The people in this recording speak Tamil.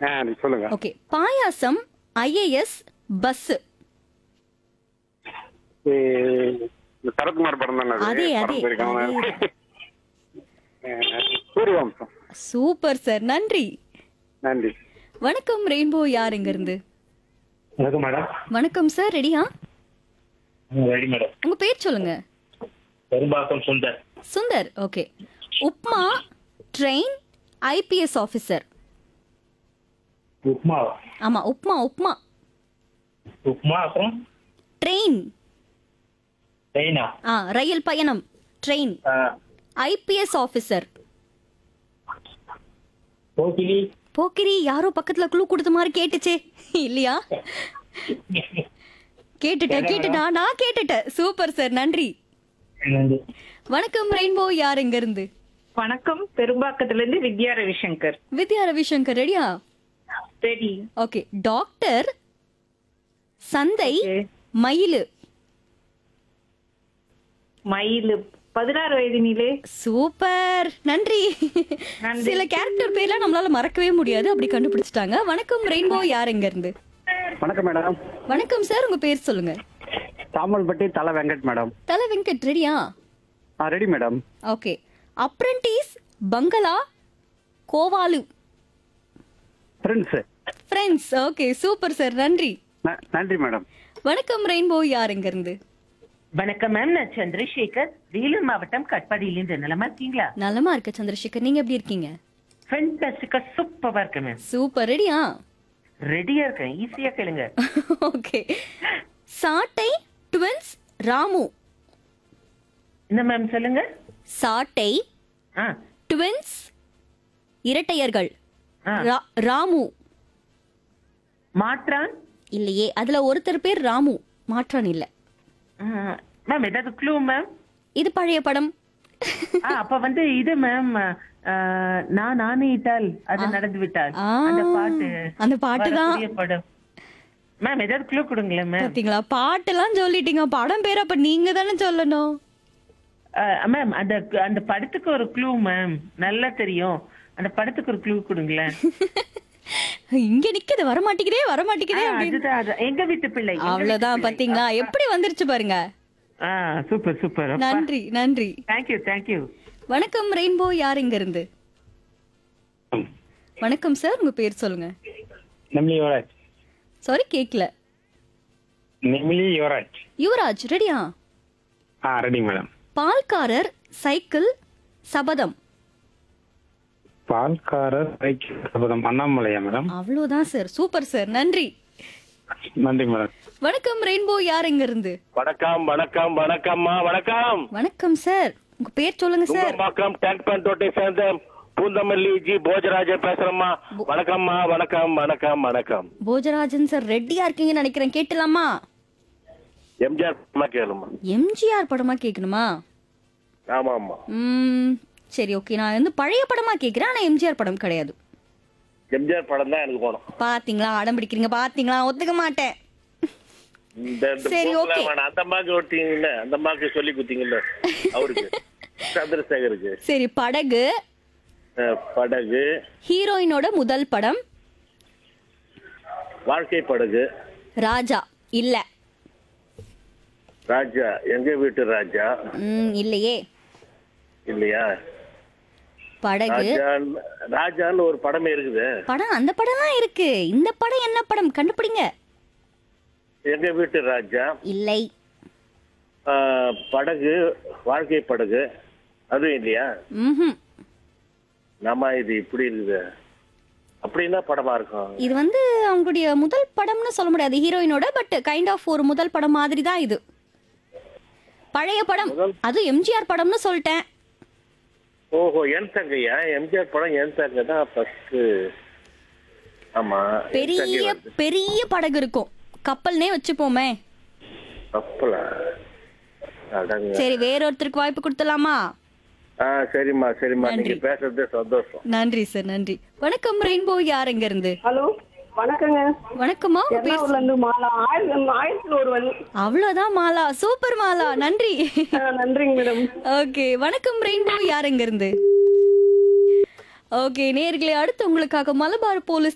ஆ நீ சொல்லுங்க ஓகே பாயாசம் ஐஏஎஸ் பஸ் ஏ, இந்த சரத்குமார் படம் தானே அது? அதே, படம் அதே, போயிருக்காங்க. அதே. ஆ, சூரியவம்சம் சூப்பர் சார் நன்றி நன்றி வணக்கம் ரெயின்போ யார் எங்க இருந்து வணக்கம் மேடம் வணக்கம் சார் ரெடியா ரெடி மேடம் உங்க பேர் சொல்லுங்க Perumbakkam Sundar Sundar okay upma train IPS officer upma ஆமா உப்மா உப்மா உப்மா அப்புறம் ட்ரெயின் ட்ரெயினா ஆ ரயில் பயணம் ட்ரெயின் ஐபிஎஸ் ஆஃபீஸர் போக்கிலி போக்கிரி யாரோ பக்கத்துல குழு கொடுத்த மாதிரி கேட்டுச்சே இல்லையா கேட்டுட்டேன் கேட்டுட்டா நான் கேட்டுட்டேன் சூப்பர் சார் நன்றி நன்றி வணக்கம் ரெயின்போ யார் எங்க இருந்து வணக்கம் பெரும்பாக்கத்துல இருந்து வித்யா ரவிசங்கர் வித்யா ரவிசங்கர் ரெடியா ரெடி ஓகே டாக்டர் சந்தை மயிலு மயில் பதினாறு வயதினிலே சூப்பர் நன்றி நன்றி. சில கேரக்டர் பேர்லாம் நம்மளால மறக்கவே முடியாது அப்படி கண்டுபிடிச்சிட்டாங்க வணக்கம் ரெயின்போ யார் எங்க இருந்து வணக்கம் மேடம் வணக்கம் சார் உங்க பேர் சொல்லுங்க சாமல்பட்டி தலை வெங்கட் மேடம் தலை வெங்கட் ரெடியா ஆ ரெடி மேடம் ஓகே அப்ரண்டிஸ் பங்களா கோவாலு friends friends okay super sir நன்றி நன்றி மேடம் வணக்கம் ரெயின்போ யார் எங்க இருந்து வணக்கம் மேம் நான் சந்திரசேகர் வேலூர் மாவட்டம் கட்பாடியிலிருந்து நலமா இருக்கீங்களா நலமா இருக்க சந்திரசேகர் நீங்க எப்படி இருக்கீங்க ஃபென்டாஸ்டிக்கா சூப்பரா இருக்கேன் மேம் சூப்பர் ரெடியா ரெடியா இருக்கேன் ஈஸியா கேளுங்க ஓகே சாட்டை ட்வின்ஸ் ராமு என்ன மேம் சொல்லுங்க சாட்டை ஆ ட்வின்ஸ் இரட்டையர்கள் ஆ. ரா- ராமு மாற்றான் இல்லையே அதுல ஒருத்தர் பேர் ராமு மாற்றான் இல்ல ஆ, மேம் ஏதாவது க்ளூ மேம் இது பழைய படம் ஆ, அப்ப வந்து இது மேம் ஆ, நான் ஆணையிட்டால் அது நடந்து விட்டால் ஆ, அந்த பாட்டு அந்த பாட்டு தான். வரக்கூடிய படம் மேம் ஏதாவது க்ளூ கொடுங்களேன் மேம் பாத்தீங்களா பாட்டெல்லாம் சொல்லிட்டீங்க படம் பேர் அப்ப நீங்க தானே சொல்லணும் மேம் அந்த அந்த படத்துக்கு ஒரு க்ளூ மேம் நல்லா தெரியும் அந்த படத்துக்கு ஒரு க்ளூ கொடுங்களேன் இங்க நிக்குது வர மாட்டேங்குதே வர மாட்டேங்குதே ஆ, அப்படின்னு அதுதான் அது. எங்க வீட்டு பிள்ளை எங்க அவ்வளவுதான் வீட்டு பிள்ளை. பாத்தீங்களா எப்படி வந்துருச்சு பாருங்க ஆ சூப்பர் சூப்பர் நன்றி நன்றி தேங்க்யூ தேங்க்யூ வணக்கம் ரெயின்போ யார் இங்க இருந்து வணக்கம் சார் உங்க பேர் சொல்லுங்க நெமிலி யுவராஜ் சாரி கேக்கல நெமிலி யுவராஜ் யுவராஜ் ரெடியா ஆ ரெடி மேடம் பால்காரர் சைக்கிள் சபதம் பால்காரர் சைக்கிள் சபதம் அண்ணாமலையா மேடம் அவ்வளவுதான் சார் சூப்பர் சார் நன்றி நன்றி மேடம் வணக்கம் ரெயின்போ யார் இங்க இருந்து வணக்கம் வணக்கம் வணக்கம்மா வணக்கம் வணக்கம் சார் உங்க பேர் சொல்லுங்க சார் கும்பம்பாக்கம் டேங்க் பேண்ட் ரோட்டை சேர்ந்த பூந்தமல்லி ஜி போஜராஜன் பேசுறேம்மா வணக்கம்மா வணக்கம் வணக்கம் வணக்கம் போஜராஜன் சார் ரெட்டியா இருக்கீங்கன்னு நினைக்கிறேன் கேட்டலாமா எம்ஜிஆர் அம்மா கேளுமா எம்ஜிஆர் படமா கேட்கணுமா ஆமா ஆமா ம் சரி ஓகே நான் வந்து பழைய படமா கேட்கிறேன் ஆனா எம்ஜிஆர் படம் கிடையாது எம்ஜிஆர் படம் தான் எனக்கு போகணும் பாத்தீங்களா அடம் பிடிக்கிறீங்க பாத்தீங்களா ஒத்துக்க மாட்டேன் இந்த இந்த சரி, போக்குல okay. வேணாம். அந்த மாக்கு ஓட்டிங்கல்ல அந்த மாக்கு சொல்லி குத்தீங்கல்ல அவருக்கு சந்திரசேகருக்கு சரி படகு அஹ், படகு ஹீரோயினோட முதல் படம் வாழ்க்கை படகு ராஜா இல்ல ராஜா எங்க வீட்டு ராஜா ம் இல்லையே இல்லையா படகு ராஜான்னு ராஜான்னு ஒரு படமே இருக்குது படம் அந்த படம்லாம் இருக்கு இந்த படம் என்ன படம் கண்டுபிடிங்க எங்க வீட்டு ராஜா இல்லை ஆஹ், படகு வாழ்க்கை படகு அதுவும் இல்லையா ம்ஹும் நம்ம இது இப்படி இருக்குது அப்படின்னா படமா இருக்கும் இது வந்து அவங்களுடைய முதல் படம்னு சொல்ல முடியாது ஹீரோயினோட பட் கைண்ட் ஆஃப் ஒரு முதல் படம் மாதிரி தான் இது பழைய படம் அது எம்ஜிஆர் படம்னு சொல்லிட்டேன் ஓஹோ என் தங்கையா எம்ஜிஆர் படம் என் தங்கை தான் ஃபர்ஸ்ட் ஆமா என் தங்கை பெரிய வருது. பெரிய படகு இருக்கும் கப்பல்னே வச்சுப்போமே கப்பலா அடங்க சரி வேறொருத்தருக்கு வாய்ப்பு கொடுத்துலாமா ஆ சரிம்மா சரிம்மா நன்றி. நீங்க பேசுறது சந்தோஷம் நன்றி சார் நன்றி வணக்கம் ரெயின்போ யார் எங்க இருந்து ஹலோ வணக்கங்க வணக்கமா உங்க பேர் எர்ணாகுளம்ல இருந்து மாலா ஆயிரத்தி ஆயிரத்தி ஒருவன் அவ்வளவுதான் மாலா சூப்பர் மாலா நன்றி ஆ, நன்றிங்க மேடம் ஓகே வணக்கம் ரெயின்போ யார் எங்க இருந்து ஓகே நேர்களே அடுத்து உங்களுக்காக மலபார் போலீஸ்